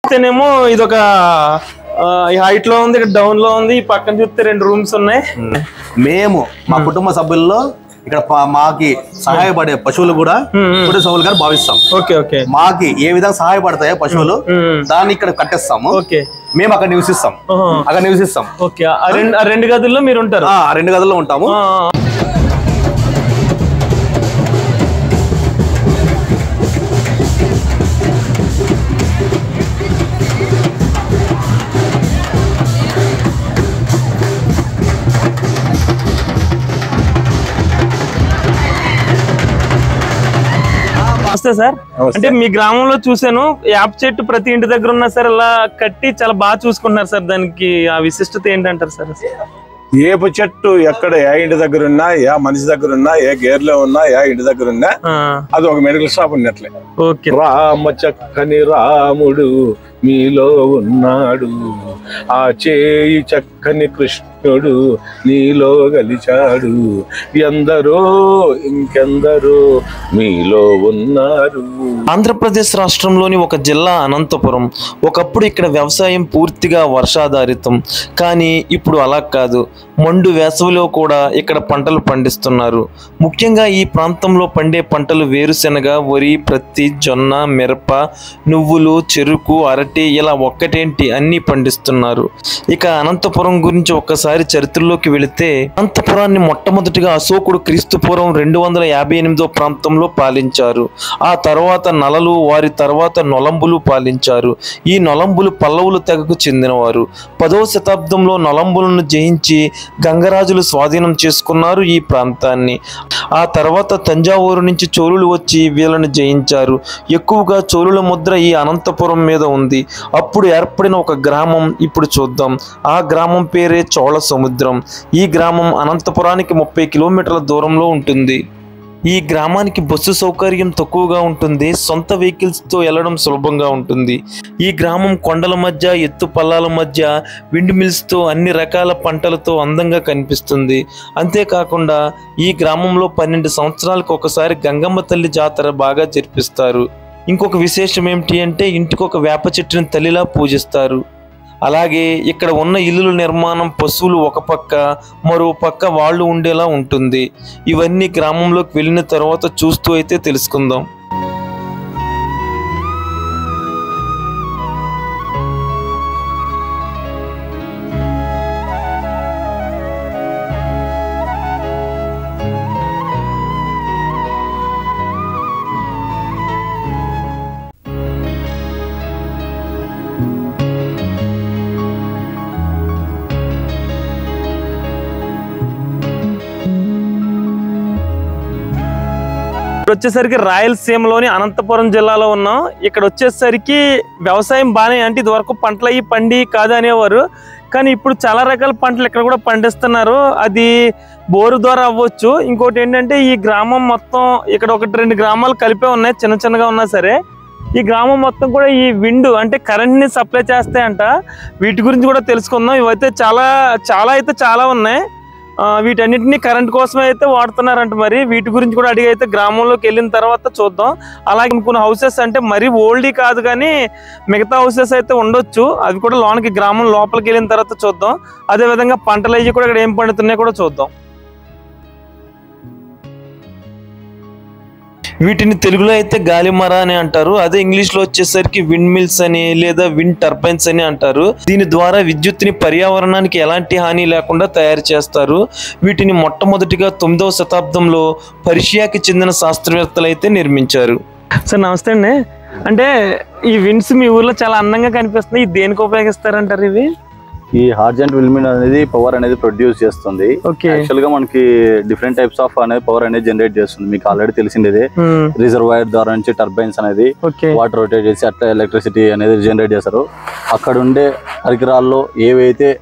చూస్తేనేమో ఇది ఒక హైట్ లో ఉంది ఇక్కడ డౌన్ లో ఉంది ఈ పక్కన చూస్తే రెండు రూమ్స్ ఉన్నాయి మేము మా కుటుంబ సభ్యుల్లో ఇక్కడ ప- మాకి సహాయపడే పశువులు కూడా కుటుంబ సభ్యులుగా భావిస్తాం ఓకే ఓకే మాకి ఏ విధంగా సహాయపడతాయో పశువులు దాన్ని ఇక్కడ కట్టేస్తాము ఓకే మేము అక్కడ నివసిస్తాం ఓహో. అక్కడ నివసిస్తాం ఓకే ఆ రెండు ఆ రెండు గదుల్లో మీరు ఉంటారు ఆ రెండు గదుల్లో ఉంటాము ఆ, నమస్తే సార్ అంటే మీ గ్రామంలో చూసాను యాప్ చెట్టు ప్రతి ఇంటి దగ్గర ఉన్నా సార్ ఇలా కట్టి చాలా బాగా చూసుకుంటున్నారు సార్ దానికి ఆ విశిష్టత ఏంటంటారు సార్ ఏపు చెట్టు ఎక్కడ ఏ ఇంటి దగ్గర ఉన్నా ఏ మనిషి దగ్గర ఉన్నా ఏ గేర్లో ఉన్నా ఏ ఇంటి దగ్గర ఉన్నా ఆ, అది ఒక మెడికల్ షాప్ ఉన్నట్లే ఓకే రామ చక్కని రాముడు మీలో ఉన్నాడు ఆ చేయి చక్కని కృష్ణుడు నీలో గలిచాడు ఎందరో ఇంకెందరో మీలో ఉన్నారు ఆంధ్రప్రదేశ్ రాష్ట్రంలోని ఒక జిల్లా అనంతపురం ఒకప్పుడు ఇక్కడ వ్యవసాయం పూర్తిగా వర్షాధారితం కానీ ఇప్పుడు అలా కాదు మండు వేసవిలో కూడా ఇక్కడ పంటలు పండిస్తున్నారు ముఖ్యంగా ఈ ప్రాంతంలో పండే పంటలు వేరుశెనగ వరి ప్రత్తి జొన్న మిరప నువ్వులు చెరుకు అరటి ఇలా ఒక్కటేంటి అన్నీ పండిస్తున్నారు ఇక అనంతపురం గురించి ఒక్కసారి చరిత్రలోకి వెళితే అనంతపురాన్ని మొట్టమొదటిగా అశోకుడు క్రీస్తు పూర్వం రెండు వందల యాభై ఎనిమిదో ప్రాంతంలో పాలించారు ఆ తర్వాత నలలు వారి తర్వాత నొలంబులు పాలించారు ఈ నొలంబులు పల్లవులు తెగకు చెందినవారు పదవ శతాబ్దంలో నొలంబులను జయించి గంగరాజులు స్వాధీనం చేసుకున్నారు ఈ ప్రాంతాన్ని ఆ తర్వాత తంజావూరు నుంచి చోళులు వచ్చి వీళ్ళను జయించారు ఎక్కువగా చోళుల ముద్ర ఈ అనంతపురం మీద ఉంది అప్పుడు ఏర్పడిన ఒక గ్రామం ఇప్పుడు చూద్దాం ఆ గ్రామం పేరే చోళ సముద్రం ఈ గ్రామం అనంతపురానికి ముప్పై కిలోమీటర్ల దూరంలో ఉంటుంది ఈ గ్రామానికి బస్సు సౌకర్యం తక్కువగా ఉంటుంది సొంత వెహికల్స్తో వెళ్ళడం సులభంగా ఉంటుంది ఈ గ్రామం కొండల మధ్య ఎత్తు పల్లాల మధ్య విండ్ మిల్స్తో అన్ని రకాల పంటలతో అందంగా కనిపిస్తుంది అంతేకాకుండా ఈ గ్రామంలో పన్నెండు సంవత్సరాలకు ఒకసారి గంగమ్మ తల్లి జాతర బాగా జరిపిస్తారు ఇంకొక విశేషం ఏమిటి అంటే ఇంటికి ఒక వేప చెట్టుని తల్లిలా పూజిస్తారు అలాగే ఇక్కడ ఉన్న ఇల్లుల నిర్మాణం పశువులు ఒక పక్క మరో పక్క వాళ్ళు ఉండేలా ఉంటుంది ఇవన్నీ గ్రామంలోకి వెళ్ళిన తర్వాత చూస్తూ అయితే తెలుసుకుందాం ఇప్పుడు వచ్చేసరికి రాయలసీమలోని అనంతపురం జిల్లాలో ఉన్నాం ఇక్కడ వచ్చేసరికి వ్యవసాయం బాగానే అంటే ఇది వరకు పంటలు అయ్యి పండి కాదు అనేవారు కానీ ఇప్పుడు చాలా రకాల పంటలు ఇక్కడ కూడా పండిస్తున్నారు అది బోరు ద్వారా అవ్వచ్చు ఇంకోటి ఏంటంటే ఈ గ్రామం మొత్తం ఇక్కడ ఒకటి రెండు గ్రామాలు కలిపే ఉన్నాయి చిన్న చిన్నగా ఉన్నా సరే ఈ గ్రామం మొత్తం కూడా ఈ విండ్ అంటే కరెంట్ ని సప్లై చేస్తాయంట వీటి గురించి కూడా తెలుసుకుందాం ఇవైతే చాలా చాలా అయితే చాలా ఉన్నాయి ఆ, వీటన్నిటిని కరెంట్ కోసమే అయితే వాడుతున్నారంట మరి వీటి గురించి కూడా అడిగి అయితే గ్రామంలోకి వెళ్ళిన తర్వాత చూద్దాం అలాగే కొన్ని హౌసెస్ అంటే మరీ ఓల్డ్ కాదు కానీ మిగతా హౌసెస్ అయితే ఉండొచ్చు అవి కూడా లోనికి గ్రామం లోపలికి వెళ్ళిన తర్వాత చూద్దాం అదే విధంగా పంటలు అయ్యి కూడా ఇక్కడ ఏం పండుతున్నాయో కూడా చూద్దాం వీటిని తెలుగులో అయితే గాలిమర అని అంటారు అదే ఇంగ్లీష్ లో వచ్చేసరికి విండ్ మిల్స్ అని లేదా విండ్ టర్బైన్స్ అని అంటారు దీని ద్వారా విద్యుత్తుని పర్యావరణానికి ఎలాంటి హాని లేకుండా తయారు చేస్తారు వీటిని మొట్టమొదటిగా తొమ్మిదవ శతాబ్దంలో పర్షియాకి చెందిన శాస్త్రవేత్తలు అయితే నిర్మించారు సార్ నమస్తే అండి అంటే ఈ విండ్స్ మీ ఊర్లో చాలా అందంగా కనిపిస్తుంది ఇది దేనికి ఉపయోగిస్తారంటారు ఇవి ఈ హార్జెంట్ విల్మిన్ అనేది పవర్ అనేది ప్రొడ్యూస్ చేస్తుంది ఓకే యాక్చువల్ గా మనకి డిఫరెంట్ టైప్స్ ఆఫ్ అనేది పవర్ అనేది జనరేట్ చేస్తుంది మీకు ఆల్రెడీ తెలిసిందేదే రిజర్వాయర్ ద్వారా నుంచి టర్బైన్స్ అనేది ఓకే వాటర్ రొటేట్ చేసి అట్లా ఎలక్ట్రిసిటీ అనేది జనరేట్ చేస్తారు అక్కడ ఉండే పరికరాల్లో ఏవైతే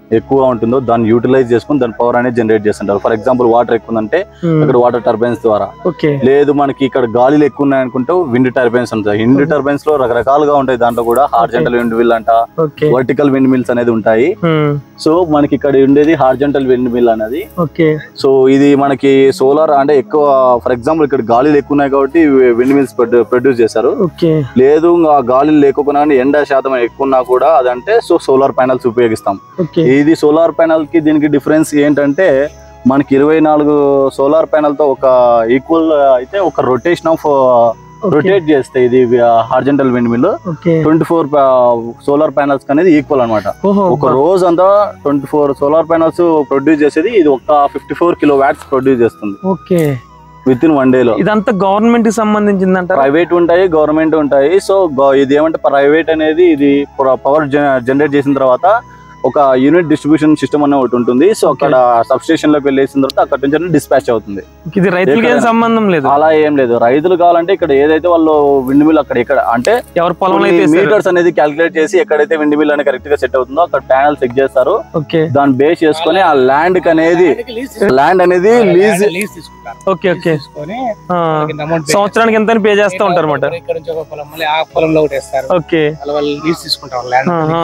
ఎక్కువగా ఉంటుందో దాన్ని యూటిలైజ్ చేసుకుని దాని పవర్ అనేది జనరేట్ చేస్తుంటారు ఫర్ ఎగ్జాంపుల్ వాటర్ ఎక్కువ ఉందంటే అక్కడ వాటర్ టర్బైన్స్ ద్వారా ఓకే లేదు మనకి ఇక్కడ గాలిలు ఎక్కువ ఉన్నాయి అనుకుంటే విండ్ టర్బైన్స్ ఉంటాయి విండ్ టర్బైన్స్ లో రకరకాలుగా ఉంటాయి దాంట్లో కూడా హార్జెంటల్ విండ్ మిల్ అంట ఓకే వర్టికల్ విండ్ మిల్స్ అనేది ఉంటాయి సో మనకి ఇక్కడ ఉండేది హార్జెంటల్ విండ్ మిల్ అనేది ఓకే సో ఇది మనకి సోలార్ అంటే ఎక్కువ ఫర్ ఎగ్జాంపుల్ ఇక్కడ గాలిలు ఎక్కువ ఉన్నాయి కాబట్టి విండ్ మిల్స్ ప్రొడ్యూస్ చేశారు ఓకే లేదు ఆ గాలిలు లేకపోయినా కానీ ఎండ శాతం ఎక్కువ ఉన్నా కూడా అదంటే సో సోలార్ ప్యానల్స్ ఉపయోగిస్తాం ఓకే ఇది సోలార్ ప్యానల్ కి దీనికి డిఫరెన్స్ ఏంటంటే మనకి ఇరవై నాలుగు సోలార్ ప్యానల్ తో ఒక ఈక్వల్ అయితే ఒక రొటేషన్ ఆఫ్ రొటేట్ చేస్తే ఇది horizontal windmill okay twenty four solar panels అనేది ఈక్వల్ అన్నమాట ఓహో ఒక రోజు అంతా twenty four solar panels produce చేసేది ఇది ఒక fifty four kilowatts produce చేస్తుంది okay with in one day లో ఇదంతా గవర్నమెంట్ కి సంబంధించిందంటారా ప్రైవేట్ ఉంటాయి గవర్నమెంట్ ఉంటాయి సో గ- ఇది ఏమంటే ప్రైవేట్ అనేది ఇది పవర్ జనరేట్ చేసిన తర్వాత ఒక యూనిట్ డిస్ట్రిబ్యూషన్ సిస్టమ్ అనే ఒకటి ఉంటుంది సో అక్కడ సబ్ స్టేషన్ లోకి వెళ్ళేసిన తర్వాత అక్కడ నుంచి డిస్పాచ్ అవుతుంది ఇది రైతులకి ఏం సంబంధం లేదు అలా ఏం లేదు రైతులు కావాలంటే ఇక్కడ ఏదైతే వాళ్ళు విండ్ మిల్ అక్కడ ఎక్కడ అంటే ఎవరి పొలంలో అయితే వేశారు. మీటర్స్ అనేది క్యాలిక్యులేట్ చేసి ఎక్కడైతే విండ్ మిల్ అనేది కరెక్ట్ గా సెట్ అవుతుందో అక్కడ ప్యానల్ చెక్ చేస్తారు ఓకే దాన్ని బేస్ చేసుకొని ఆ ల్యాండ్ కి అనేది ల్యాండ్ అనేది లీజ్ లీజ్ తీసుకుంటారు ఓకే ఓకే తీసుకొని ఆ, అమౌంట్ సంవత్సరానికి ఎంత పే చేస్తూ ఉంటారు అనమాట ఇక్కడ నుంచి ఒక పొలం మళ్ళీ ఆ పొలంలో ఒకటి వేస్తారు ఓకే అలా వాళ్ళు లీజ్ తీసుకుంటారు ల్యాండ్ ఆహా.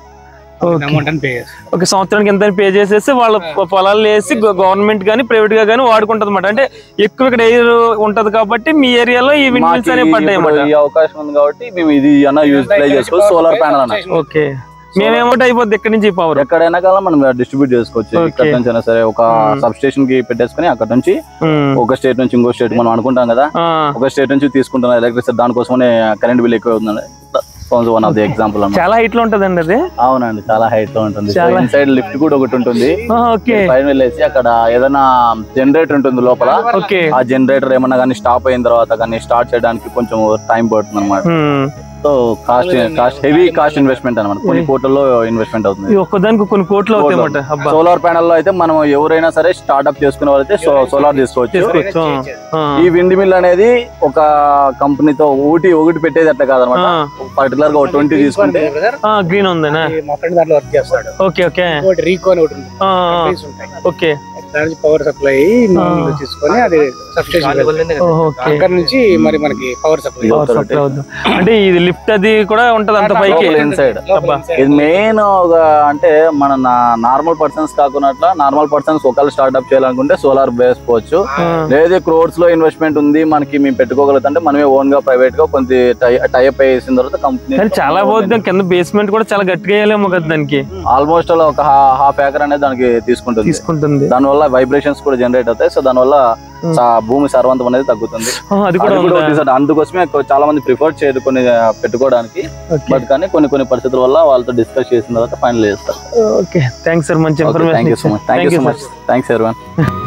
ఓకే. అమౌంట్ అని పే చేస్తారు ఒక సంవత్సరానికి ఎంత పే చేసేసి వాళ్ళ పొ- పొలాలు వేసి గవర్నమెంట్ గానీ ప్రైవేట్ గా గానీ వాడుకుంటది అనమాట అంటే ఎక్కువ ఇక్కడ ఎయిర్ ఉంటది కాబట్టి మీ ఏరియాలో ఈ విండ్ మిల్స్ అనేవి పడ్డాయి ఇప్పుడు అన్నమాట ఈ అవకాశం ఉంది కాబట్టి మేము ఇది అన్న యూటిలైజ్ చేసుకోవచ్చు సోలార్ ప్యానల్ అన్న ఓకే మేమేమంటే అయిపోద్ది ఎక్కడి నుంచి పవర్ ఎక్కడైనా కాలం మనం డిస్ట్రిబ్యూట్ చేసుకోవచ్చు Okay. ఇక్కడ నుంచి అయినా సరే ఒక సబ్ స్టేషన్ కి పెట్టేసుకొని అక్కడ నుంచి ఒక స్టేట్ నుంచి ఇంకో స్టేట్ మనం అనుకుంటాం కదా ఒక స్టేట్ నుంచి తీసుకుంటున్న ఎలక్ట్రిసిటీ దానికోసమనే కరెంట్ బిల్ ఎక్కువ అవుతుంది వన్ ఆఫ్ ది ఎగ్జాంపుల్ అన్నమాట చాలా హైట్ లో ఉంటదండి అది అవునండి చాలా హైట్ లో ఉంటుంది చాలా- సైడ్ లిఫ్ట్ కూడా ఒకటి ఉంటుంది ఆ, ఓకే పైన వెళ్ళేసి అక్కడ ఏదైనా జనరేటర్ ఉంటుంది లోపల ఓకే ఆ జనరేటర్ ఏమన్నా కానీ స్టాప్ అయిన తర్వాత కానీ స్టార్ట్ చేయడానికి కొంచెం టైం పడుతుంది అనమాట ఉమ్. So cost cost heavy cost investment అనమాట కొన్ని కోట్లలో ఇన్వెస్ట్మెంట్ అవుతుంది ఈ ఒక్కదానికి కొన్ని కోట్లు అవుతాయి అన్నమాట అబ్బా సోలార్ ప్యానల్ లో అయితే మనం ఎవరైనా సరే స్టార్ట్అప్ చేసుకునే వాళ్ళైతే సోలార్ తీసుకోవచ్చు చేసుకోవచ్చు ఆ. ఈ విండ్ మిల్ అనేది ఒక కంపెనీతో ఒకటి ఒకటి పెట్టేది అట్లా కాదనమాట ఆ. పర్టికులర్ గా ట్వంటీ తీసుకుంటే ఆ, గ్రీన్ ఉందనా ఈ మా ఫ్రెండ్ దాంట్లో వర్క్ చేస్తాడు ఓకే ఓకే ఇంకోటి రీకో అని ఒకటి ఉంది ఆ, ఆ, Companies ఉంటాయి ఓకే దాని నుంచి పవర్ సప్లై తీసుకొని అది సబ్స్టేషన్ ఓహో, ఓకే అక్కడ నుంచి మరి మనకి పవర్ సప్లై పవర్ సప్లై అవుతుంది. అంటే ఇది లిఫ్ట్ అది కూడా ఉంటది అంత పైకి లోపల inside. అబ్బా. ఇది మెయిన్ ఒక అంటే మన నార్మల్ పర్సన్స్ కాకుండా నార్మల్ పర్సన్స్ ఒకళ్ళు స్టార్ట్అప్ చేయాలనుకుంటే సోలార్ బేస్ పోవచ్చు లేదు క్రోడ్స్ లో ఇన్వెస్ట్మెంట్ ఉంది మనకి మేము పెట్టుకోగలుగుతుంటే మనమే ఓన్ గా ప్రైవేట్ గా కొంత టైప్ చేసిన తర్వాత కంపెనీ కానీ చాలా పోతుంది కింద బేస్మెంట్ కూడా చాలా గట్టిగా వేయలేము కదా దానికి ఆల్మోస్ట్ ఒక హాఫ్ ఏకర్ అనేది దానికి తీసుకుంటుంది తీసుకుంటుంది దానివల్ల వైబ్రేషన్స్ కూడా జనరేట్ అవుతాయి సో దానివల్ల సా- భూమి సర్వంతం అనేది తగ్గుతుంది ఆ, అది కూడా అది కూడా ఉందా? ఒకటి సార్. అందుకోసమే ఎక్కువ చాలా మంది ప్రిఫర్ చేయరు కొన్ని ఆ, పెట్టుకోవడానికి ఓకే. బట్ కానీ కొన్ని కొన్ని పరిస్థితుల వల్ల వాళ్ళతో డిస్కస్ చేసిన తర్వాత ఫైనల్ చేస్తారు ఓకే థ్యాంక్స్ సార్ మంచి thank you so information much thank you so much thanks everyone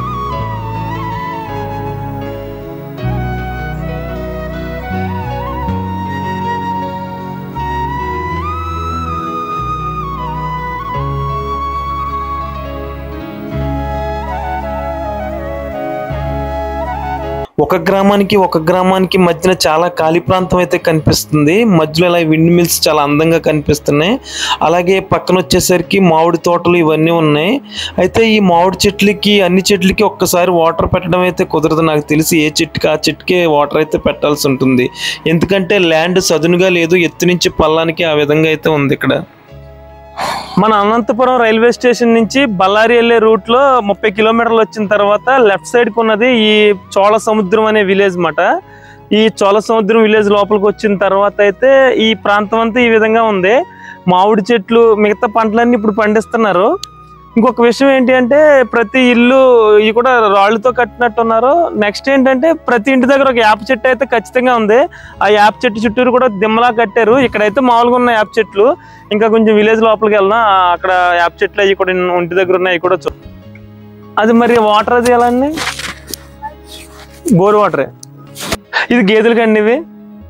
ఒక గ్రామానికి ఒక గ్రామానికి మధ్యన చాలా ఖాళీ ప్రాంతం అయితే కనిపిస్తుంది మధ్యలో ఇలా విండ్ మిల్స్ చాలా అందంగా కనిపిస్తున్నాయి అలాగే పక్కన వచ్చేసరికి మామిడి తోటలు ఇవన్నీ ఉన్నాయి అయితే ఈ మామిడి చెట్లకి అన్ని చెట్లకి ఒక్కసారి వాటర్ పెట్టడం అయితే కుదరదు నాకు తెలిసి ఏ చెట్టుకి ఆ చెట్టుకే వాటర్ అయితే పెట్టాల్సి ఉంటుంది ఎందుకంటే ల్యాండ్ సదునుగా లేదు ఎత్తు నుంచి పల్లానికి ఆ విధంగా అయితే ఉంది ఇక్కడ మన అనంతపురం రైల్వే స్టేషన్ నుంచి బళ్ళారి వెళ్ళే రూట్ లో ముప్పై కిలోమీటర్లు వచ్చిన తర్వాత లెఫ్ట్ సైడ్ కు ఉన్నది ఈ చోళ సముద్రం అనే విలేజ్ మాట ఈ చోళ సముద్రం విలేజ్ లోపలికి వచ్చిన తర్వాత అయితే ఈ ప్రాంతం అంతా ఈ విధంగా ఉంది మామిడి చెట్లు మిగతా పంటలన్నీ ఇప్పుడు పండిస్తున్నారు ఇంకొక విషయం ఏంటి అంటే ప్రతి ఇల్లు ఇవి కూడా రాళ్ళతో కట్టినట్టు ఉన్నారు నెక్స్ట్ ఏంటంటే ప్రతి ఇంటి దగ్గర ఒక యాప చెట్టు అయితే ఖచ్చితంగా ఉంది ఆ యాప చెట్టు చుట్టూరు కూడా దిమ్మలా కట్టారు ఇక్కడైతే మామూలుగా ఉన్న యాప చెట్లు ఇంకా కొంచెం విలేజ్ లోపలికి వెళ్ళినా అక్కడ యాప్ చెట్లు అవి కూడా ఇంటి దగ్గర ఉన్నాయి అవి కూడా చూ అది మరి వాటర్ అది ఎలా అండి బోర్ వాటరే ఇది గేదెలకి అండి ఇవి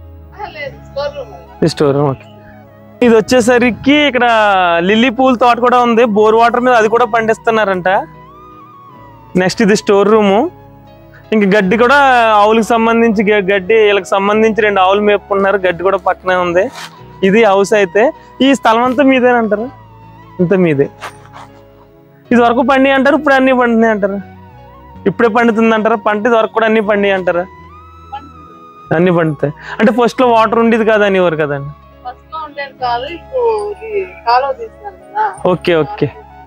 స్టోర్ ఓకే ఇది వచ్చేసరికి ఇక్కడ లిల్లీ పూల తోట కూడా ఉంది బోర్ వాటర్ మీద అది కూడా పండిస్తున్నారంట నెక్స్ట్ ఇది స్టోర్ రూము ఇంక గడ్డి కూడా ఆవులకు సంబంధించి గ- గడ్డి వీళ్ళకి సంబంధించి రెండు ఆవులు మేపుకున్నారు గడ్డి కూడా పక్కనే ఉంది ఇది హౌస్ అయితే ఈ స్థలం అంతా మీదేనంటారు అంతా మీదే ఇది వరకు పండి అంటారు ఇప్పుడు అన్ని పండుతున్నాయి అంటారు ఇప్పుడే పండుతుంది అంటారా పంట ఇది వరకు కూడా అన్ని పండి అంటారా అన్ని పండుతాయి అంటే ఫస్ట్ లో వాటర్ ఉండేది కదా అనేవారు కదండి ఫస్ట్ లో ఉండేది కాదు ఇప్పుడు ఇది కాలువ తీసినారు కదా ఓకే ఓకే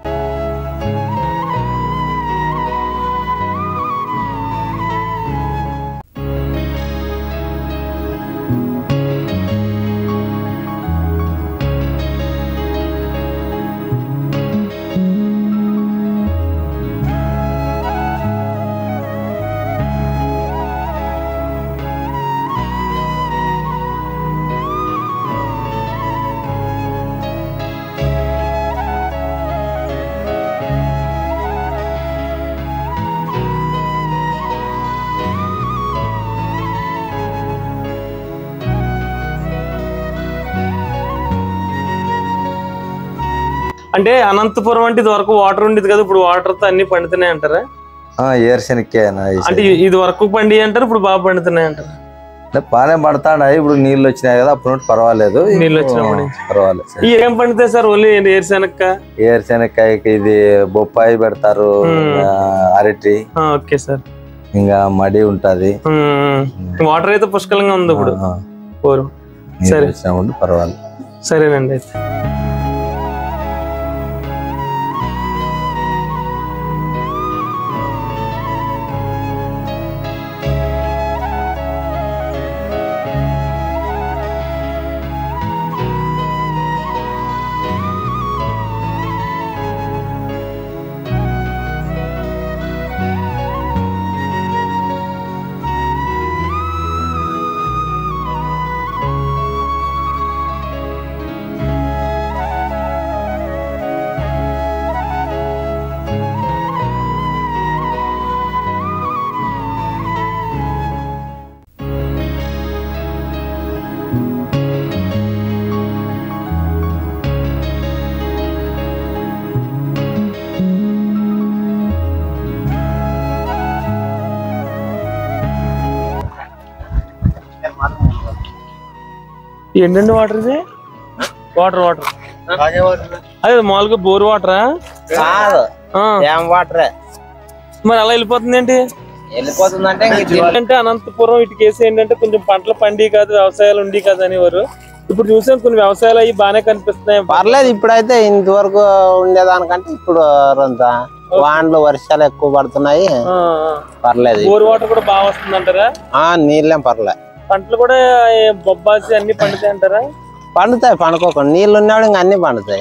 అంటే అనంతపురం అంటే ఇది వరకు వాటర్ ఉండేది కదా ఇప్పుడు వాటర్ తో అన్ని పండుతున్నాయి అంటారా ఏరుశనక్కేనా అంటే ఇ- ఇది వరకు పండి అంటారు ఇప్పుడు బాగా పండుతున్నాయి అంటారు బాగానే పడతాడాయి ఇప్పుడు నీళ్ళు వచ్చినాయి కదా అప్పుడు నుండి పర్వాలేదు నీళ్ళు ఇప్పుడు వచ్చినప్పటి నుంచి. పర్వాలేదు ఈ ఏం పండుతాయి సార్ ఓన్లీ ఏరుశనక్క ఏరుశనక్కాయకి ఇది బొప్పాయి పెడతారు మ్మ్. ఇంకా అరటి ఓకే సార్ ఇంకా మడి ఉంటది వాటర్ అయితే పుష్కలంగా ఉంది ఇప్పుడు ఆ, పోరు నీళ్ళు సరే. వచ్చినప్పుడు పర్వాలేదు సరేనండి అయితే ఏంటండి వాటర్ ఇది వాటర్ వాటర్ అదే మామూలుగా బోర్ వాటరా కాదు ఆ, ఏం వాటరే మరి అలా వెళ్ళిపోతుంది ఏంటి వెళ్ళిపోతుందంటే ఇంక ఇది ఏంటంటే అనంతపురం ఇటు కేసు ఏంటంటే కొంచెం పంటలు పండి కాదు వ్యవసాయాలు ఉండి కాదు అనేవారు ఇప్పుడు చూసాం కొన్ని వ్యవసాయాలు అవి బాగానే కనిపిస్తున్నాయి పర్లేదు ఇప్పుడైతే ఇంతవరకు ఉండేదానికంటే ఇప్పుడు అంత వానలు వర్షాలు ఎక్కువ పడుతున్నాయి ఆ, ఆ. పర్లేదు బోర్ వాటర్ కూడా బాగా వస్తుంది అంటారా ఆ నీళ్ళేం పర్లే పంటలు కూడా ఏ బొబ్బాసి అన్ని పండుతాయి అంటారా పండుతాయి పండుకోకుండా నీళ్ళు ఉన్నాడు ఇంక అన్ని పండుతాయి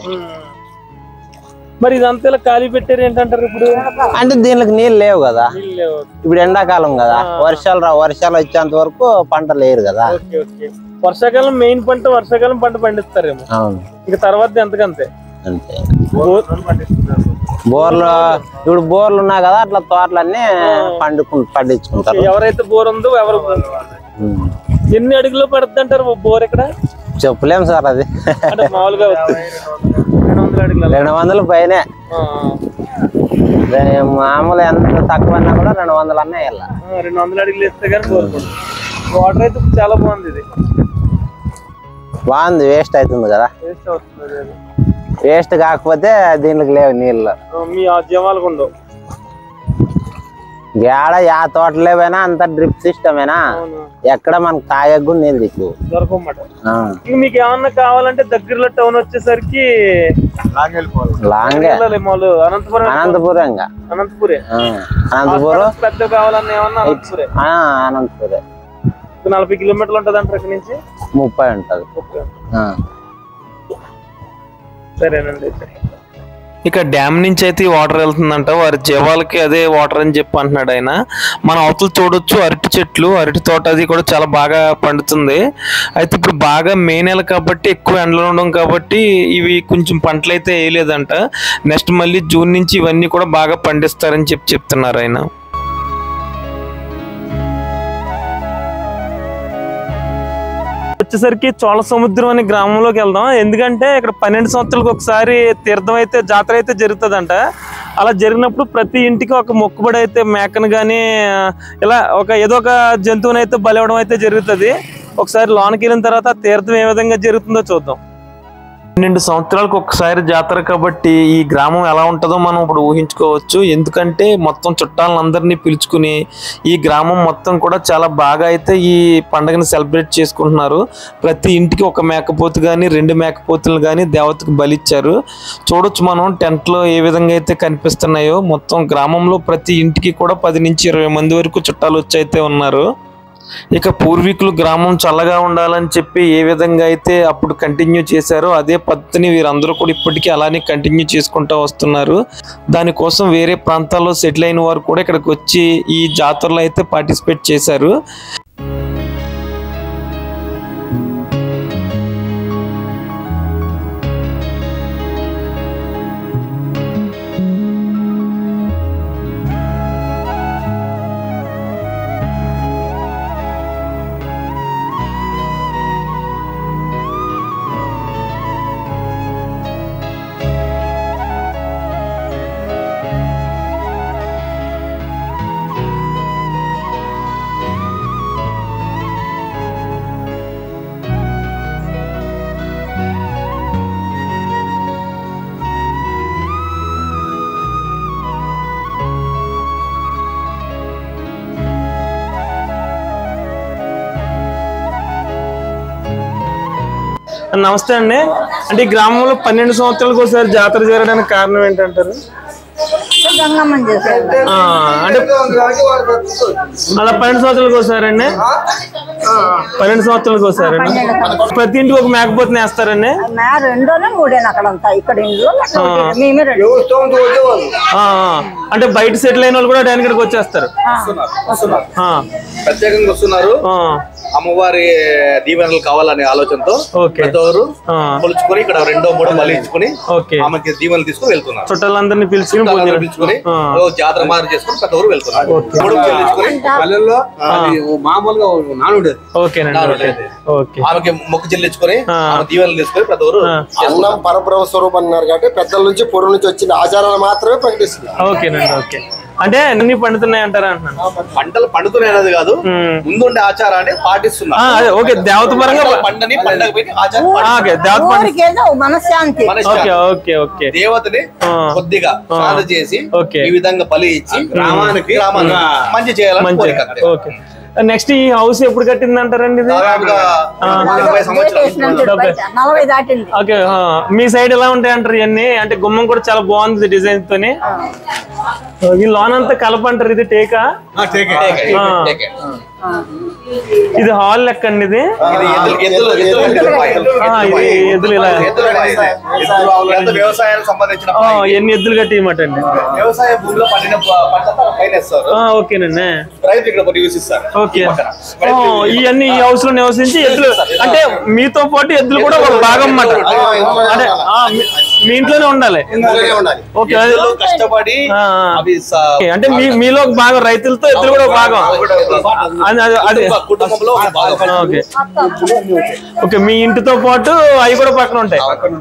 మరి ఇదంతా ఇలా ఖాళీ పెట్టారు ఏంటంటారు ఇప్పుడు అంటే దీనికి నీళ్ళు లేవు కదా నీళ్ళు లేవు. ఇప్పుడు ఎండాకాలం కదా వర్షాలు రా వర్షాలు వచ్చేంత వరకు పంట లేరు కదా ఓకే ఓకే వర్షాకాలం మెయిన్ పంట వర్షాకాలం పంట పండిస్తారేమో అవును ఇక తర్వాత ఎంతకంతే అంతే బోర్- బోర్లు ఇప్పుడు బోర్లు ఉన్నాయి కదా అట్లా తోటలన్నీ పండుకు పండించుకుంటారు ఎవరైతే బోర్ ఉందో ఎవరు ఉమ్. ఎన్ని అడుగులో పడుతుంది అంటారు బోర్ ఇక్కడ చెప్పలేం సార్ అది అంటే మామూలుగా వస్తుంది రెండు వందల అడుగుల రెండు వందల పైనే రే- మామూలు ఎంత తక్కువ అన్నా కూడా రెండు వందలు అన్నా వెళ్ళా రెండు వందల అడుగులు వేస్తే కానీ బోర్ పడుతుంది వాటర్ అయితే చాలా బాగుంది ఇది బాగుంది వేస్ట్ అవుతుంది కదా వేస్ట్ అవుతుంది అది. వేస్ట్ కాకపోతే దీనికి లేవు నీళ్ళు ఆ, మీ ఆ జీవాలకు ఉండవు ఏడ యా తోటలే పోయినా అంత డ్రిప్ సిస్టమేనా అవును ఎక్కడ మనకు తాగకు కూడా నీళ్ళు దిక్కు దొరకమాట ఆ, ఇంక మీకు ఏమన్నా కావాలంటే దగ్గరలో టౌన్ వచ్చేసరికి లాంగే వెళ్ళాలి మామూలు అనంతపురం అనంతపురం ఇంకా అనంతపురే ఆ, అనంతపురం హాస్పిటల్స్ పెద్ద కావాలన్నా ఏమన్నా అనంతపురే ఆ, అనంతపురం ఒక నలభై కిలోమీటర్లు ఉంటుంది అంటారు ఇక్కడ నుంచి ముప్పై ఉంటది ఓకే. ఆ. సరేనండి అయితే. ఇక డ్యామ్ నుంచి అయితే ఈ వాటర్ వెళ్తుందంట వారి జీవాలకి అదే వాటర్ అని చెప్పి అంటున్నాడు ఆయన మన అవతల చూడొచ్చు అరటి చెట్లు అరటి తోట అది కూడా చాలా బాగా పండుతుంది అయితే ఇప్పుడు బాగా మే నెల కాబట్టి ఎక్కువ ఎండలు ఉండడం కాబట్టి ఇవి కొంచెం పంటలు అయితే వేయలేదంట నెక్స్ట్ మళ్ళీ జూన్ నుంచి ఇవన్నీ కూడా బాగా పండిస్తారని చెప్పి చెప్తున్నారు ఆయన వచ్చేసరికి చోళ సముద్రం అనే గ్రామంలోకి వెళ్దాం ఎందుకంటే ఇక్కడ పన్నెండు సంవత్సరాలకు ఒకసారి తీర్థం అయితే జాతర అయితే జరుగుతుందంట అలా జరిగినప్పుడు ప్రతి ఇంటికి ఒక మొక్కుబడి అయితే మేకను కానీ ఇలా ఒక ఏదో ఒక జంతువుని అయితే బలివ్వడం అయితే జరుగుతుంది ఒకసారి లోనికి వెళ్ళిన తర్వాత ఆ తీర్థం ఏ విధంగా జరుగుతుందో చూద్దాం పన్నెండు సంవత్సరాలకు ఒకసారి జాతర కాబట్టి ఈ గ్రామం ఎలా ఉంటుందో మనం ఇప్పుడు ఊహించుకోవచ్చు ఎందుకంటే మొత్తం చుట్టాలందరినీ పిలుచుకుని ఈ గ్రామం మొత్తం కూడా చాలా బాగా అయితే ఈ పండుగని సెలబ్రేట్ చేసుకుంటున్నారు ప్రతి ఇంటికి ఒక మేకపోతు కానీ రెండు మేకపోతులు కానీ దేవతకు బలిచ్చారు చూడొచ్చు మనం టెంట్లో ఏ విధంగా అయితే కనిపిస్తున్నాయో మొత్తం గ్రామంలో ప్రతి ఇంటికి కూడా పది నుంచి ఇరవై మంది వరకు చుట్టాలు వచ్చి అయితే ఉన్నారు ఇక పూర్వీకులు గ్రామం చల్లగా ఉండాలని చెప్పి ఏ విధంగా అయితే అప్పుడు కంటిన్యూ చేశారో అదే పద్ధతిని వీరందరూ కూడా ఇప్పటికీ అలానే కంటిన్యూ చేసుకుంటూ వస్తున్నారు దానికోసం వేరే ప్రాంతాల్లో సెటిల్ అయిన వారు కూడా ఇక్కడికి వచ్చి ఈ జాతరలో అయితే పార్టిసిపేట్ చేశారు నమస్తే అండి అంటే ఈ గ్రామంలో పన్నెండు సంవత్సరాలకు ఒకసారి జాతర జరగడానికి కారణం ఏంటంటారు గంగమ్మని చేశారు ఆ, అంటే అలా పన్నెండు సంవత్సరాలకు ఒకసారి అండి పన్నెండు సంవత్సరాలకు ఒకసారి అండి ప్రతి ఇంటికి ఒక మేకపోతుని వేస్తారండి మా రెండోనే మూడేనా అక్కడంతా ఇక్కడ ఇంట్లో అక్కడ ఒకటి. మేమే రెండు ఆ, ఆ. అంటే బయట సెటిల్ అయిన వాళ్ళు కూడా డాన్ ఇక్కడికి వచ్చేస్తారు ఆ, ప్రత్యేకంగా వస్తున్నారు ఆ, అమ్మవారి దీవెనలు కావాలనే ఆలోచనతో ఓకే పెద్దవారు ఆ, కొలుచుకొని ఇక్కడ రెండో మూడో బలి ఇచ్చుకొని ఓకే ఆమెకి దీవెనలు తీసుకొని వెళ్తున్నారు చుట్టాలందరినీ పిలిచి అందరూ పిలుచుకొని ఆ. ఓ జాతర మారి చేసుకొని పెద్దవారు వెళ్తున్నారు మూడు చెల్లించుకొని పల్లెల్లో అది మామూలుగా నానుండేది ఓకేనండి ఓకే ఓకే ఆమెకి మొక్కు చెల్లించుకొని ఆ. ఆమె దీవెనలు తీసుకొని పెద్దవారు ఆ. అన్నం పరబ్రహ్మ స్వరూపం అన్నారు కాబట్టి పెద్దల నుంచి పూర్వం నుంచి వచ్చిన ఆచారాలు మాత్రమే ప్రకటిస్తున్నారు ఓకేనండి ఓకే అంటే అన్ని పండుతున్నాయి అంటారా అంటున్నాను పంటలు పండుతున్నాయి అనేది కాదు ఉమ్. ముందుండే ఆచారాన్ని ఆ, పాటిస్తున్నారు అదే ఓకే దేవత పరంగా పంటలు పండని పండగ పోయి ఆచారం ఆ, ఓకే దేవత పండు ఊరికి ఏదో మనశ్శాంతి మనిషి ఓకే ఓకే ఓకే దేవతని ఆ. కొద్దిగా సాధ చేసి ఓకే. ఈ విధంగా బలి ఇచ్చి గ్రామానికి గ్రామానికి మంచి చేయాలని మంచి కోరిక అంతే. ఓకే నెక్స్ట్ ఈ హౌస్ ఎప్పుడు కట్టింది అంటారండి ఇది దాదాపుగా ఆ. డెబ్బై సంవత్సరాలు చేసినంత డెబ్బై. బయట నలభై దాటింది ఓకే ఆ, మీ సైడ్ ఎలా ఉంటాయి అంటారు ఇవన్నీ అంటే గుమ్మం కూడా చాలా బాగుంది డిజైన్ తోని ఈ లోన్ అంతా కలప అంటారు ఇది టేకా టేకే, ఆ. టేకే. ఇది హాల్ లెక్క అండి ఇది ఇది ఎద్దులు- ఎద్దులు- ఎద్దులు- ఎద్దుల పాయ. ఆ, ఇది ఎద్దులు ఇలా ఎద్దుల పాయ ఇది. ఎద్దులు ఆవులు అంతా వ్యవసాయానికి సంబంధించిన ఆ, పాయ ఇది. ఎన్ని ఎద్దులు కట్టియమాట అండి వ్యవసాయ భూమిలో పండిన ప- పంట అంతా పైన వేస్తారు ఆ, ఓకేనండి రైతు ఇక్కడ ఒకటి నివసిస్తారు ఓకే ఈ పక్కన. ఆ, ఇవన్నీ ఈ హౌస్ లో నివసించి ఎద్దులు అంటే మీతో పాటు ఎద్దులు కూడా ఒక భాగం అన్నమాట అంటే ఆ, మీ- మీ ఇంట్లోనే ఉండాలి ఓకే అది- ఎద్దులు కష్టపడి ఆ, ఆ. అవి స- ఓకే, అంటే మీ మీలో ఒక భాగం రైతులతో ఎద్దులు కూడా ఒక భాగం అది అది- అది కుటుంబ- కుటుంబంలో ఒక భాగం. ఆ, ఓకే ఓకే మీ ఇంటితో పాటు అవి కూడా పక్కన ఉంటాయి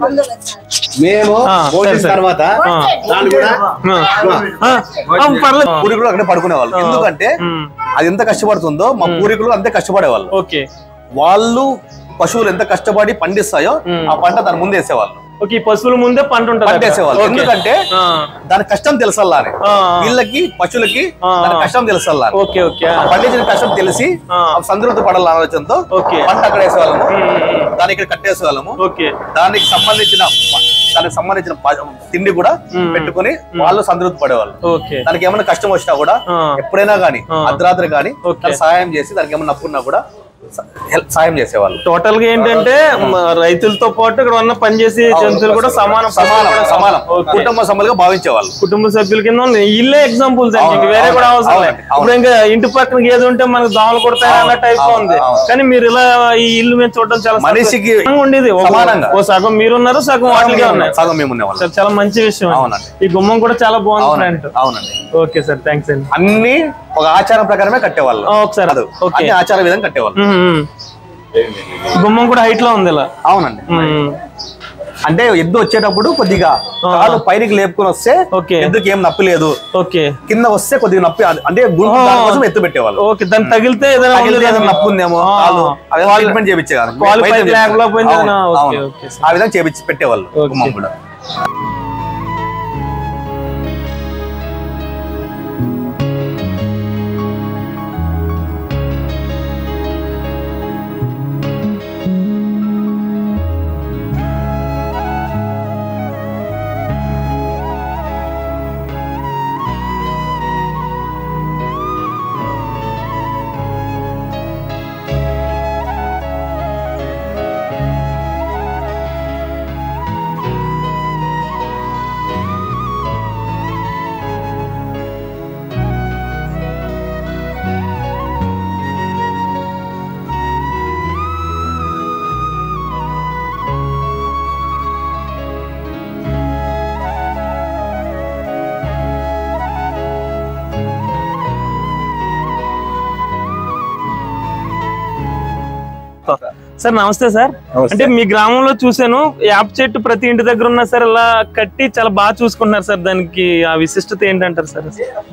మేము ఆ, భోజనం సరే, సరే. తర్వాత ఆ, దాన్ని కూడా ఆ, ఆ, ఆ, పర్లేదు పూర్వీకులు అక్కడే పడుకునేవాళ్ళు ఎందుకంటే ఉమ్, అది ఎంత కష్టపడుతుందో మా పూర్వీకులు అంతే కష్టపడేవాళ్ళు ఓకే వాళ్ళు పశువులు ఎంత కష్టపడి పండిస్తాయో ఆ పంట దాని ముందు వేసేవాళ్ళు ఓకే ఈ పశువుల ముందే పంట ఉంటుంది పంట అక్కడ. వేసేవాళ్ళు ఓకే. ఎందుకంటే ఆ, దాని కష్టం తెలుసల్లా అని ఆ, వీళ్ళకి పశువులకి ఆ. దాని కష్టం తెలుసల్లా అని. ఓకే ఓకే ఆ పండించిన కష్టం తెలిసి ఆ. ఆ సంతృప్తి పడాల ఆలోచనతో ఓకే. పంట అక్కడ వేసేవాళ్ళము దాన్ని ఇక్కడ కట్టేసేవాళ్ళము ఓకే దానికి సంబంధించిన దానికి సంబంధించిన ప- తిండి కూడా పెట్టుకొని వాళ్ళు సంతృప్తి పడేవాళ్ళు ఓకే దానికి ఏమైనా కష్టం వచ్చినా కూడా ఆ. ఎప్పుడైనా గానీ ఆ. అర్ధరాత్రి గానీ ఓకే. దానికి సహాయం చేసి దానికి ఏమైనా నప్పున్నా కూడా స- హెల్ప్ సాయం చేసేవాళ్ళు టోటల్ గా ఏంటంటే మ, రైతులతో పాటు ఇక్కడ ఉన్న పనిచేసే జంతువులు కూడా సమానం సమానం కూడా సమానం ఓకే. కుటుంబ సభలుగా భావించేవాళ్ళు కుటుంబ సభ్యుల కింద ఉంది ఇల్లే ఎగ్జాంపుల్ దానికి అవును, ఇంక వేరే కూడా అవును, అవసరం లేదు అవునండి, అవును. ఇప్పుడు ఇంకా ఇంటి పక్కన ఏది ఉంటే మనకు దోమలు కొడతాయి అన్న టైప్ అవును, ఉంది అవును. కానీ మీరు ఇలా ఈ ఇల్లు మేము చూడడం చాలా మనిషికి సంతోషంగా ఉండేది ఒక- సమానంగా. ఓ సగం మీరున్నారు సగం వాటికే ఉన్నాయి సగం మేము ఉండేవాళ్ళం చాలా- చాలా మంచి విషయం అండి. అవునండి. ఈ గుమ్మం కూడా చాలా బాగుంది అవునండి ఫ్రంట్ అవునండి ఓకే సార్ థ్యాంక్స్ అండి అన్ని ఒక ఆచారం ప్రకారమే కట్టేవాళ్ళు ఆ, ఒకసారి కాదు, ఓకే అన్ని ఆచార విధంగా కట్టేవాళ్ళు ఉమ్, ఉమ్. గుమ్మం కూడా హైట్ లో ఉంది ఇలా అవునండి ఉమ్. అంటే ఎద్దు వచ్చేటప్పుడు కొద్దిగా కాలు పైకి లేపుకొని వస్తే ఓకే ఎద్దుకి ఏం నొప్పి లేదు ఓకే కింద వస్తే కొద్దిగా నొప్పి అంటే గుంటు దానికోసం ఎత్తు పెట్టేవాళ్ళు ఓకే దాన్ని తగిలితే ఏదైనా తగిలితే ఉందేమో. ఏదైనా నొప్పి ఉందేమో ఆ. కాలు అదే కాలు- ట్రీట్మెంట్ చేయించేవారు కాలు వైద్యం పైకి చేయించేవారు. లేకపోయింది అవును, ఓకే అవును. ఓకే ఆ విధంగా చేపించి పెట్టేవాళ్ళు గుమ్మం కూడా సార్ నమస్తే సార్ అంటే మీ గ్రామంలో చూసాను యాప్ చెట్టు ప్రతి ఇంటి దగ్గర ఉన్నా సార్ ఇలా కట్టి చాలా బాగా చూసుకుంటున్నారు సార్ దానికి ఆ విశిష్టత ఏంటంటారు సార్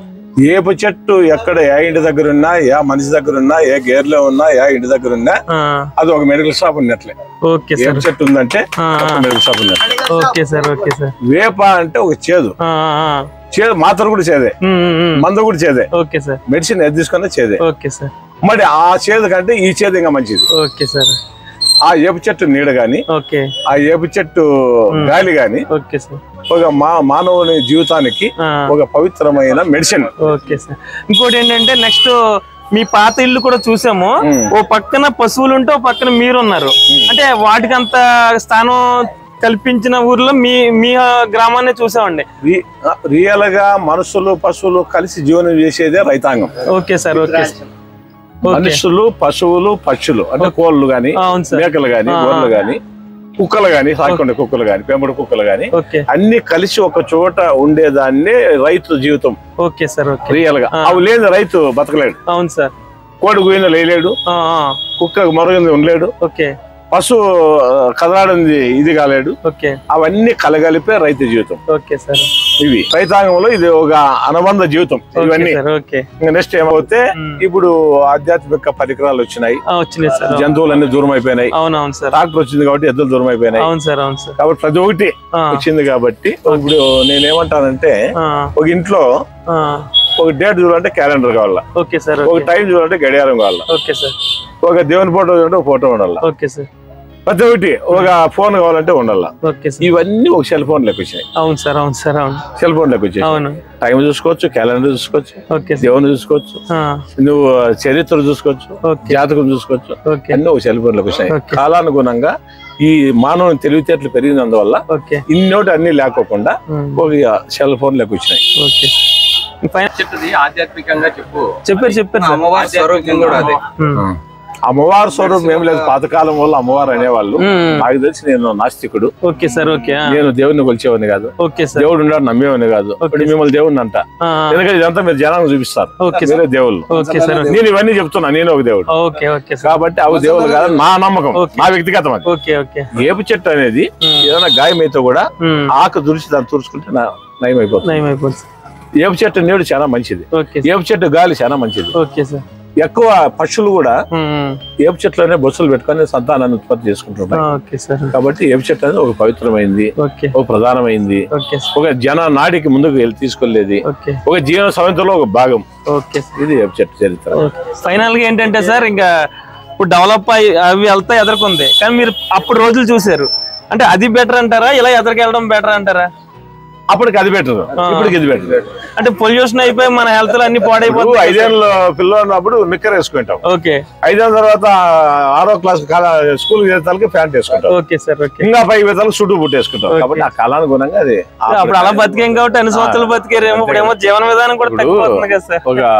ఏపు చెట్టు ఎక్కడ ఏ ఇంటి దగ్గర ఉన్నా ఏ మనిషి దగ్గర ఉన్నా ఏ గేర్లో ఉన్నా ఏ ఇంటి దగ్గర ఉన్నా అది ఒక మెడికల్ షాప్ ఉన్నట్లే ఓకే ఏపు సార్ చెట్టు ఉందంటే ఆ, ఒక మెడికల్ షాప్ ఉన్నట్లే ఓకే సార్ ఓకే సార్ వేప అంటే ఒక చేదు ఆ, ఆ, చేదు మాత్ర కూడా చేదే ఉమ్, ఉమ్, ఉమ్. మందు కూడా చేదే ఓకే సార్ మెడిసిన్ ఏది తీసుకున్నా చేదే ఓకే సార్ మరి ఆ చేదు కంటే ఈ చేదు ఇంకా మంచిది ఓకే సార్ ఆ ఏపు చెట్టు నీడ గాని ఓకే ఆ ఏపు చెట్టు గాలి గాని ఓకే సార్ ఒక మా మానవుని జీవితానికి ఆ, ఒక పవిత్రమైన మెడిసిన్ ఓకే సార్ ఇంకోటి ఏంటంటే నెక్స్ట్ మీ పాత ఇల్లు కూడా చూసాము ఉమ్. ఓ పక్కన పశువులు ఉంటే ఓ పక్కన మీరు ఉన్నారు అంటే వాటికి అంత స్థానం కల్పించిన ఊర్లో మీ మీ గ్రామాన్ని చూసామండి రియల్ గా మనుషులు పశువులు కలిసి జీవనం చేసేదే రైతాంగం okay sir okay sir. Okay మనుషులు పశువులు పక్షులు అంటే కోళ్ళు గాని అవును సార్ మేకలు గాని ఆ, గొర్రెలు గాని కుక్కలు గాని సాకుండా కుక్కలు గాని పెంపుడు కుక్కలు గాని ఓకే అన్ని కలిసి ఒక చోట ఉండేదాన్ని రైతు జీవితం ఓకే సార్ ఓకే రియల్ గా ఆ. అవి లేని రైతు బతకలేడు అవును సార్ కోడి గుయిన లేలేడు ఆ, ఆ, కుక్క మరుగుంది ఉండలేడు ఓకే పశువు ఆ, కదలాడింది ఇది కాలేడు ఓకే అవన్నీ కలగలిపే రైతు జీవితం ఓకే సార్ ఇవి రైతాంగంలో ఇది ఒక అనుబంధ జీవితం ఓకే ఇవన్నీ సార్ ఓకే ఇంకా నెక్స్ట్ ఏమవుతే ఉమ్. ఇప్పుడు ఆధ్యాత్మిక పరికరాలు వచ్చినాయి ఆ, వచ్చినాయి సార్ జంతువులన్నీ దూరం అయిపోయినాయి అవునవును సార్ ట్రాక్టర్ వచ్చింది కాబట్టి ఎద్దులు దూరం అయిపోయినాయి అవును సార్ అవును సార్ కాబట్టి ప్రతి ఒక్కటి ఆ, వచ్చింది కాబట్టి ఇప్పుడు నేనేమంటానంటే ఆ, ఒక ఇంట్లో ఆ, ఒక డేట్ చూడాలంటే క్యాలెండర్ కావాలా ఓకే సార్ ఒక ఓకే టైం చూడాలంటే గడియారం కావాలా ఓకే సార్ ఒక దేవుని ఫోటో చూడాలంటే ఒక ఫోటో ఉండాలా ఓకే సార్ ప్రతి ఒక్కటి ఒక ఫోన్ కావాలంటే ఉండాలా ఓకే సార్ ఇవన్నీ ఒక సెల్ ఫోన్ లెక్క వచ్చినాయి అవును సార్ అవును సార్ అవును సెల్ ఫోన్ లెక్క వచ్చాయి అవును టైం చూసుకోవచ్చు క్యాలెండర్ చూసుకోవచ్చు ఓకే సార్ దేవుని చూసుకోవచ్చు ఆ, నువ్వు చరిత్ర చూసుకోవచ్చు ఓకే జాతకం చూసుకోవచ్చు ఓకే అన్నీ ఒక సెల్ ఫోన్ లెక్క వచ్చాయి ఓకే. కాలానుగుణంగా ఈ మానవుని తెలివితేటలు పెరిగినందువల్ల ఓకే ఇన్నోటి అన్ని లేకోకుండా ఉమ్, ఒక సెల్ ఫోన్ లెక్క వచ్చినాయి ఓకే ఫైన్ చెట్టుది ఆధ్యాత్మికంగా చెప్పు చెప్పారు చెప్పారు సార్ అమ్మవారి స్వరూపం కూడా అదే ఉమ్, అమ్మవారు స్వరూపం ఏం లేదు పాతకాలం వల్ల అమ్మవారు అనేవాళ్ళు ఉమ్, నాకు తెలిసి నేను నాస్తికుడు ఓకే సార్ ఓకే ఆ, నేను దేవుడిని కొలిచేవాడిని కాదు ఓకే సార్ దేవుడు ఉన్నాడు నమ్మేవాడిని కాదు ఇప్పుడు మిమ్మల్ని దేవుడిని అంట ఆ, ఎందుకంటే ఇదంతా మీరు జనానికి చూపిస్తారు ఓకే మీరే దేవుళ్ళు ఓకే సార్ నేను ఇవన్నీ చెప్తున్నా నేను ఒక దేవుడు ఓకే ఓకే సార్ కాబట్టి అవి దేవుళ్ళు కాదు నా నమ్మకం ఓకే. నా వ్యక్తిగతం అది ఓకే ఓకే ఏపు చెట్టు అనేది ఏదైనా గాయం అయితే కూడా ఉమ్, ఆకు దురిచి దాన్ని తుడుచుకుంటే నా- నయం అయిపోతుంది నయం అయిపోతుంది సార్. ఏపు చెట్టు నీడు చాలా మంచిది ఓకే సార్ ఏపు చెట్టు గాలి చాలా మంచిది ఓకే సార్ ఎక్కువ పక్షులు కూడా ఉమ్, ఏపు చెట్లోనే బొస్సులు పెట్టుకొని సంతానాన్ని ఉత్పత్తి ఆ, చేసుకుంటున్నాయి ఓకే సార్ కాబట్టి ఏపు చెట్టు అనేది ఒక పవిత్రమైంది ఓకే ఒక ప్రధానమైంది ఓకే సార్ ఒక జన నాడికి ముందుకు వెళ్ళి తీసుకెళ్లేది ఓకే ఒక జీవన సవంతిలో ఒక భాగం ఓకే సార్ ఇది ఏపు చెట్టు చరిత్ర ఫైనల్ గా ఏంటంటే సార్ ఇంకా ఇప్పుడు డెవలప్ అయ్యి అవి వెళ్తా ఎదుర్కొంది కానీ మీరు అప్పుడు రోజులు చూసారు అంటే అది బెటర్ అంటారా ఇలా ఎదరికి వెళ్ళడం బెటర్ అంటారా అప్పటికి అది బెటర్ ఇప్పటికి ఇది బెటర్ అంటే పొల్యూషన్ అయిపోయి మన హెల్త్ అన్ని ఇప్పుడు పాడైపోతాయి ఐదేళ్ళ పిల్లలు ఉన్నప్పుడు నిక్కర్ వేసుకుంటాం ఓకే ఐదేళ్ళ తర్వాత ఆరో క్లాస్ స్కూల్ చేతాలకి ప్యాంట్ వేసుకుంటాం ఓకే సార్ ఓకే ఇంకా పై వేతాలకు చుట్టూ పుట్టేసుకుంటాం Okay. కాబట్టి ఆ కాలానుగుణంగా అది అప్పుడు అలా బతికేం కాబట్టి అన్ని సంవత్సరాలు బతికారేమో ఇప్పుడేమో జీవన విధానం కూడా ఇప్పుడు తగ్గిపోతుంది కదా సార్ ఒక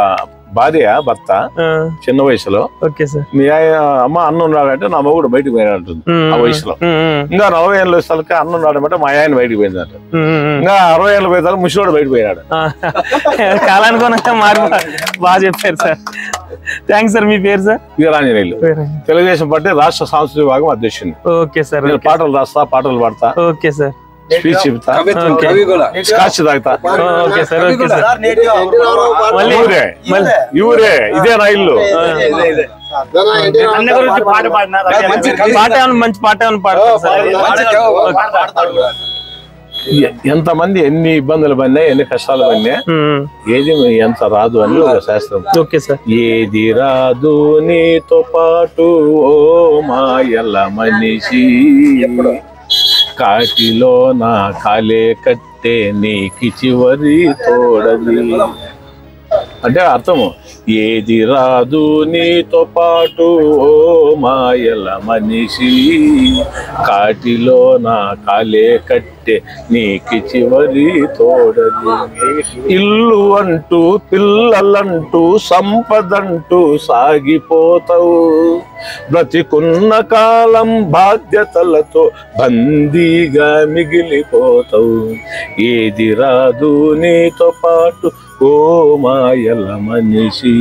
భార్య భర్త చిన్న వయసులో ఓకే సార్ మీ ఆయన అమ్మ అన్న ఉన్నాడంటే నా మొగుడు బయటకు పోయినా అంటుంది ఆ వయసులో ఇంకా నలభై ఏళ్ళు వచ్చేసరికి అన్న ఉన్నాడంటే మా ఆయన బయటకు పోయిందంట ఇంకా అరవై ఏళ్ళు పోయేసరికి ముసలోడు బయటకు పోయినాడు కాలానుగుణంగా మారి బాగా చెప్పారు సార్ థ్యాంక్స్ సార్ మీ పేరు సార్ వీరాంజనేయులు తెలుగుదేశం పార్టీ రాష్ట్ర సాంస్కృతిక విభాగం అధ్యక్షుడిని ఓకే సార్ నేను పాటలు రాస్తా పాటలు పాడతా ఓకే సార్ స్పీచ్ చెప్తా కవిత్వం, ఓకే. కవి కూడా. స్కాచ్ తాగుతా ఓకే సార్ ఓకే సార్ మళ్ళీ ఊరే ఇవురే ఇదే నా ఇల్లు అన్న గురించి పాట పాడినారు మంచి పాట ఏమన్నా మంచి పాట ఏమన్నా పాడతారు సార్ మంచి కవి. ఎ- ఎంతమంది ఎన్ని ఇబ్బందులు పడినా ఎన్ని కష్టాలు పడినా ఉమ్, ఏది ఎంత రాదు అని ఒక శాస్త్రం ఓకే సార్ ఏది రాదు నీతో పాటు ఓ మాయల మనిషి కాటిలో నా కాలే కట్టే నీకి చివరి తోడది అంటే అర్థము ఏది రాదు నీతో పాటు ఓ మాయల మనిషి కాటిలో నా కాలే కట్టే నీకి చివరి తోడది ఇల్లు అంటూ పిల్లలంటూ సంపదంటూ సాగిపోతావు బ్రతికున్న కాలం బాధ్యతలతో బందీగా మిగిలిపోతావు ఏది రాదు నీతో పాటు ఓ మాయల మనిషి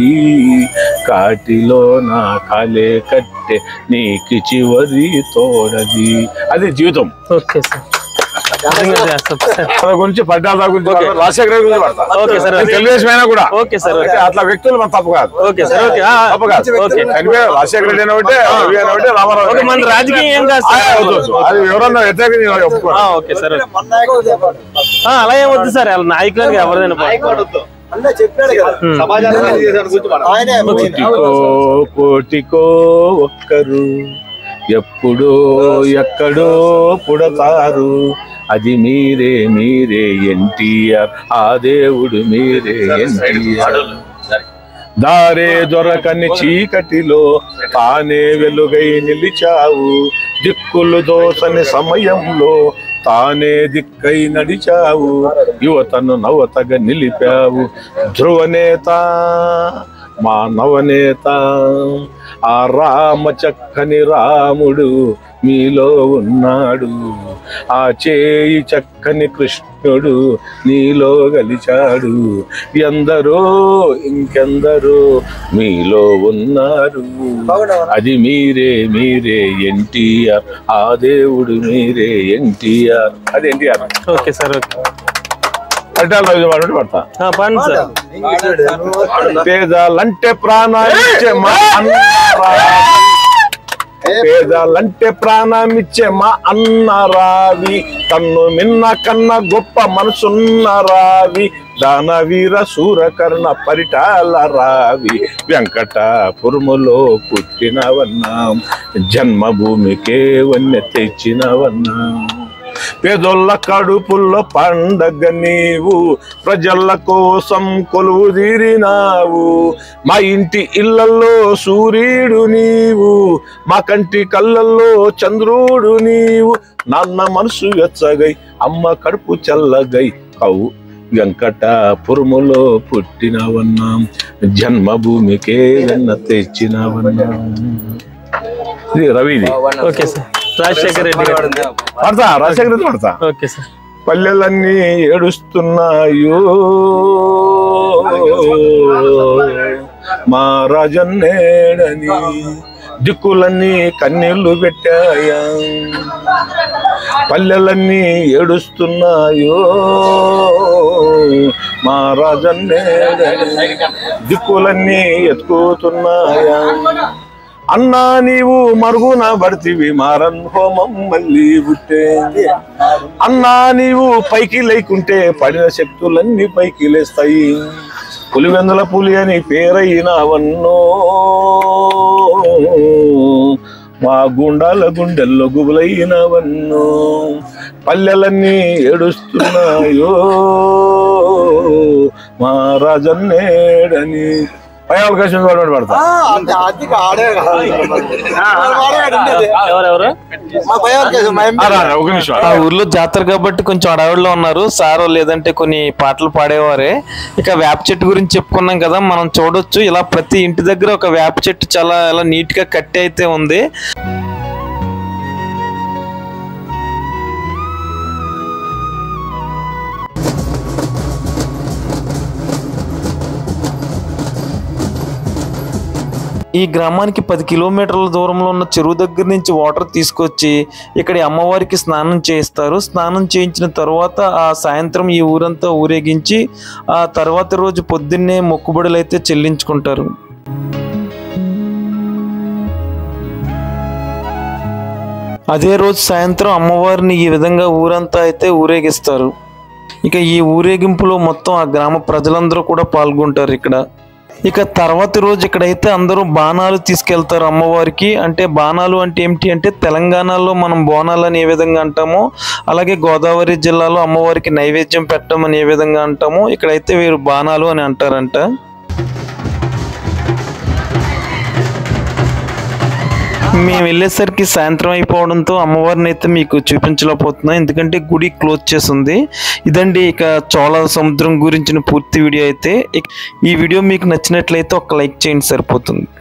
కాటిలో నా కాలే కట్టె నీకు చివరి తోడది అది జీవితం ఓకే సార్ నిజంగా చేస్తాం సార్. మన గురించి పడ్డాల గురించి పడతా, రాజశేఖర రెడ్డి గురించి పడతా. Okay sir, okay. తెలుగుదేశం అయినా కూడా ఓకే సార్ ఓకే అంటే అట్లా వ్యక్తులు మన తప్పు కాదు ఓకే సార్ ఓకే ఆ, తప్పు కాదు ఓకే అనిపే రాజశేఖర రెడ్డి అయినా ఒకటే రవి అయినా ఒకటే రామారావు ఓకే మన రాజకీయం ఏం కాదు ఆ, సార్ వద్దు, వద్దు. అది ఎవరన్నా వ్యతిరేకంగా నేను ఒప్పుకోను. ఆ, ఓకే సార్ ఓకే. ఆ, అలా ఏం వద్దు సార్ వాళ్ళ నాయకులకి ఎవరిదైనా పర్వాలేదు. ఉమ్. కోటికో కోటికో ఒక్కరు ఎప్పుడో ఎక్కడో పుడతారు అది మీరే మీరే ఎన్టీఆర్ ఆ దేవుడు మీరే ఎన్టీఆర్ దారే దొరకని చీకటిలో తానే వెలుగై నిలిచావు దిక్కులు దోసని సమయంలో తానే దిక్కై నడిచావు యువతను నవతగా నిలిపావు ధ్రువనేత మా నవనేత ఆ రామ చక్కని రాముడు మీలో ఉన్నాడు ఆ చేయి చక్కని కృష్ణుడు నీలో గలిచాడు ఎందరో ఇంకెందరో మీలో ఉన్నారు అది మీరే మీరే ఎన్టీఆర్ ఆ దేవుడు మీరే ఎన్టీఆర్ అది ఎన్టీఆర్ ఓకే సార్ ఓకే పట్టాల వాడు పడతా ఆ, పండి సార్ పేదలంటే ప్రాణాలిచ్చే మా అన్నరావి పేదలంటే ప్రాణమిచ్చే మా అన్న రావి కన్ను మిన్న కన్న గొప్ప మనసున్న రావి దానవీర సూరకర్ణ పరిటాల రావి వెంకటాపురములో పుట్టినవన్నాం జన్మభూమికే వన్య తెచ్చినవన్నాం పేదోళ్ళ కడుపుల్లో పండగ నీవు ప్రజల కోసం కొలువు తీరినావు మా ఇంటి ఇళ్లలో సూర్యుడు నీవు మా కంటి కళ్ళల్లో చంద్రుడు నీవు నాన్న మనసు వెచ్చగై అమ్మ కడుపు చల్లగై కవు వెంకటాపురములో పుట్టినవన్నాం జన్మభూమికే వెన్న తెచ్చినవన్నాం ఇది రవిది ఓకే సార్ రాజశేఖర్ రెడ్డి గారు పడతా రాజశేఖర రెడ్డి పడతా ఓకే సార్ పల్లెలన్నీ ఏడుస్తున్నాయో మా రాజన్నేడని దిక్కులన్నీ కన్నీళ్లు పెట్టాయా పల్లెలన్నీ ఏడుస్తున్నాయో మా రాజన్నేడని దిక్కులన్నీ ఎత్తుకుతున్నాయా అన్నా నీవు మరుగున పడితివి మారన్ హోమం మళ్ళీ పుట్టే అన్నా నీవు పైకి లేకుంటే పడిన శక్తులన్నీ పైకి లేస్తాయి పులివెందుల పులి అని పేరైనవన్నో మా గుండాల గుండెల్లో గుబులైనవన్నో పల్లెలన్నీ ఏడుస్తున్నాయో మా రాజన్నేడని పై అవకాశం కూడా పెడతా అంటే అది ఆడే కాదు. వాడే కాదు ఉండేది. ఎవరెవరు మా భయ అవకాశం మా ఆ, రా, రా, ఒక నిమిషం ఆ ఊర్లో జాతర కాబట్టి కొంచెం అడవుల్లో ఉన్నారు సారో లేదంటే కొన్ని పాటలు పాడేవారే ఇక వేప చెట్టు గురించి చెప్పుకున్నాం కదా మనం చూడొచ్చు ఇలా ప్రతి ఇంటి దగ్గర ఒక వేప చెట్టు చాలా ఇలా నీట్ గా కట్టి అయితే ఉంది ఈ గ్రామానికి పది కిలోమీటర్ల దూరంలో ఉన్న చెరువు దగ్గర నుంచి వాటర్ తీసుకొచ్చి ఇక్కడ అమ్మవారికి స్నానం చేయిస్తారు స్నానం చేయించిన తర్వాత ఆ సాయంత్రం ఈ ఊరంతా ఊరేగించి ఆ తర్వాత రోజు పొద్దున్నే మొక్కుబడులు అయితే చెల్లించుకుంటారు అదే రోజు సాయంత్రం అమ్మవారిని ఈ విధంగా ఊరంతా అయితే ఊరేగిస్తారు ఇక ఈ ఊరేగింపులో మొత్తం ఆ గ్రామ ప్రజలందరూ కూడా పాల్గొంటారు ఇక్కడ ఇక తర్వాతి రోజు ఇక్కడైతే అందరూ బాణాలు తీసుకెళ్తారు అమ్మవారికి అంటే బాణాలు అంటే ఏమిటి అంటే తెలంగాణలో మనం బోనాలు అని ఏ విధంగా అంటామో అలాగే గోదావరి జిల్లాలో అమ్మవారికి నైవేద్యం పెట్టడం అని ఏ విధంగా అంటామో ఇక్కడైతే వీరు బాణాలు అని అంటారంట మేము వెళ్ళేసరికి సాయంత్రం అయిపోవడంతో అమ్మవారిని అయితే మీకు చూపించలేకపోతున్నాం ఎందుకంటే గుడి క్లోజ్ చేసి ఉంది ఇదండి ఇక చోళ సముద్రం గురించిన పూర్తి వీడియో అయితే ఇక- ఈ వీడియో మీకు నచ్చినట్లయితే ఒక లైక్ చేయండి సరిపోతుంది